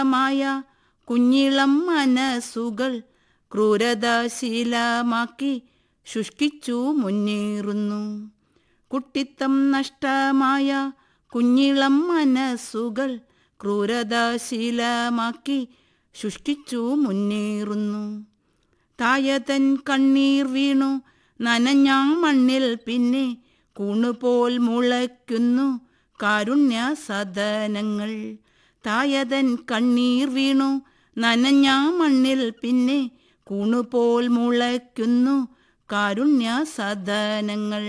മായ കുഞ്ഞിളം മനസ്സുകൾ ക്രൂരതാശീലമാക്കി ശുഷ്കിച്ചു മുന്നേറുന്നു കുട്ടിത്തം നഷ്ടമായ കുഞ്ഞിളം മനസ്സുകൾ ക്രൂരതാശീലമാക്കി ശുഷ്കിച്ചു മുന്നേറുന്നു തായതൻ കണ്ണീർ വീണു നനഞ്ഞ മണ്ണിൽ പിന്നെ കൂണുപോൽ മുളയ്ക്കുന്നു കാരുണ്യ സദനങ്ങൾ തായതൻ കണ്ണീർ വീണു നനഞ്ഞ മണ്ണിൽ പിന്നെ കൂണുപോൽ മുളയ്ക്കുന്നു കാരുണ്യ സദനങ്ങൾ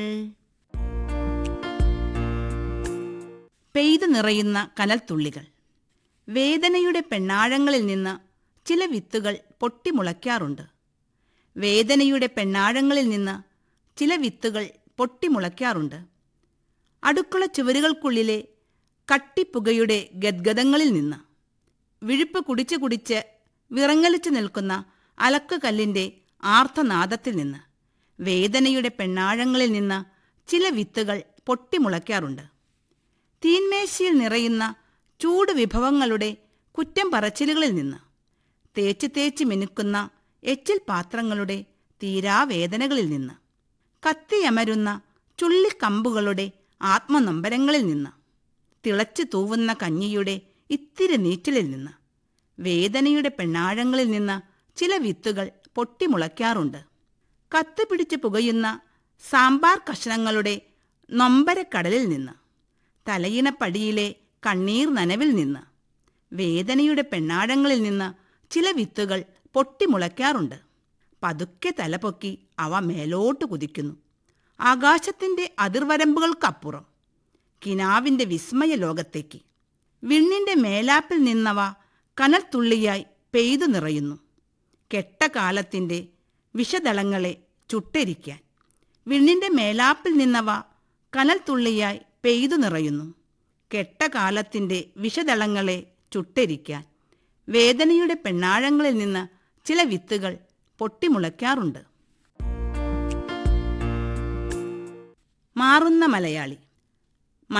പെയ്തു നിറയുന്ന കനൽത്തുള്ളികൾ വേദനയുടെ പെണ്ണാഴങ്ങളിൽ നിന്ന് ചില വിത്തുകൾ പൊട്ടിമുളയ്ക്കാറുണ്ട് വേദനയുടെ പെണ്ണാഴങ്ങളിൽ നിന്ന് ചില വിത്തുകൾ പൊട്ടിമുളയ്ക്കാറുണ്ട് അടുക്കള ചുവരുകൾക്കുള്ളിലെ കട്ടിപ്പുകയുടെ ഗദ്ഗതങ്ങളിൽ നിന്ന് വിഴുപ്പ് കുടിച്ച് കുടിച്ച് വിറങ്ങലിച്ചു നിൽക്കുന്ന അലക്കുകല്ലിൻ്റെ ആർത്തനാദത്തിൽ നിന്ന് വേദനയുടെ പെണ്ണാഴങ്ങളിൽ നിന്ന് ചില വിത്തുകൾ പൊട്ടിമുളയ്ക്കാറുണ്ട് തീന്മേശയിൽ നിറയുന്ന ചൂട് വിഭവങ്ങളുടെ കുറ്റം പറച്ചിലുകളിൽ നിന്ന് തേച്ച് തേച്ച് മിനുക്കുന്ന എച്ചിൽ പാത്രങ്ങളുടെ തീരാവേദനകളിൽ നിന്ന് കത്തിയമരുന്ന ചുള്ളിക്കമ്പുകളുടെ ആത്മനൊമ്പരങ്ങളിൽ നിന്ന് തിളച്ചു തൂവുന്ന കഞ്ഞിയുടെ ഇത്തിരി നീറ്റലിൽ നിന്ന് വേദനയുടെ പെണ്ണാഴങ്ങളിൽ നിന്ന് ചില വിത്തുകൾ പൊട്ടിമുളയ്ക്കാറുണ്ട് കത്ത് പിടിച്ച് പുകയുന്ന സാമ്പാർ കഷണങ്ങളുടെ നൊമ്പരക്കടലിൽ നിന്ന് തലയിണപ്പടിയിലെ കണ്ണീർ നനവിൽ നിന്ന് വേദനയുടെ പെണ്ണാഴങ്ങളിൽ നിന്ന് ചില വിത്തുകൾ പൊട്ടിമുളയ്ക്കാറുണ്ട് പതുക്കെ തലപൊക്കി അവ മേലോട്ട് കുതിക്കുന്നു ആകാശത്തിൻ്റെ അതിർവരമ്പുകൾക്കപ്പുറം കിനാവിൻ്റെ വിസ്മയ ലോകത്തേക്ക് വിണ്ണിൻ്റെ മേലാപ്പിൽ നിന്നവ കനൽത്തുള്ളിയായി പെയ്തു നിറയുന്നു കെട്ടകാലത്തിൻ്റെ വിഷദളങ്ങളെ ചുട്ടരിക്കാൻ വിണ്ണിൻ്റെ മേലാപ്പിൽ നിന്നവ കനൽത്തുള്ളിയായി പെയ്തു നിറയുന്നു കെട്ടകാലത്തിൻ്റെ വിഷദളങ്ങളെ ചുട്ടരിക്കാൻ വേദനയുടെ പെണ്ണാഴങ്ങളിൽ നിന്ന് ചില വിത്തുകൾ പൊട്ടിമുളയ്ക്കാറുണ്ട് മാറുന്ന മലയാളി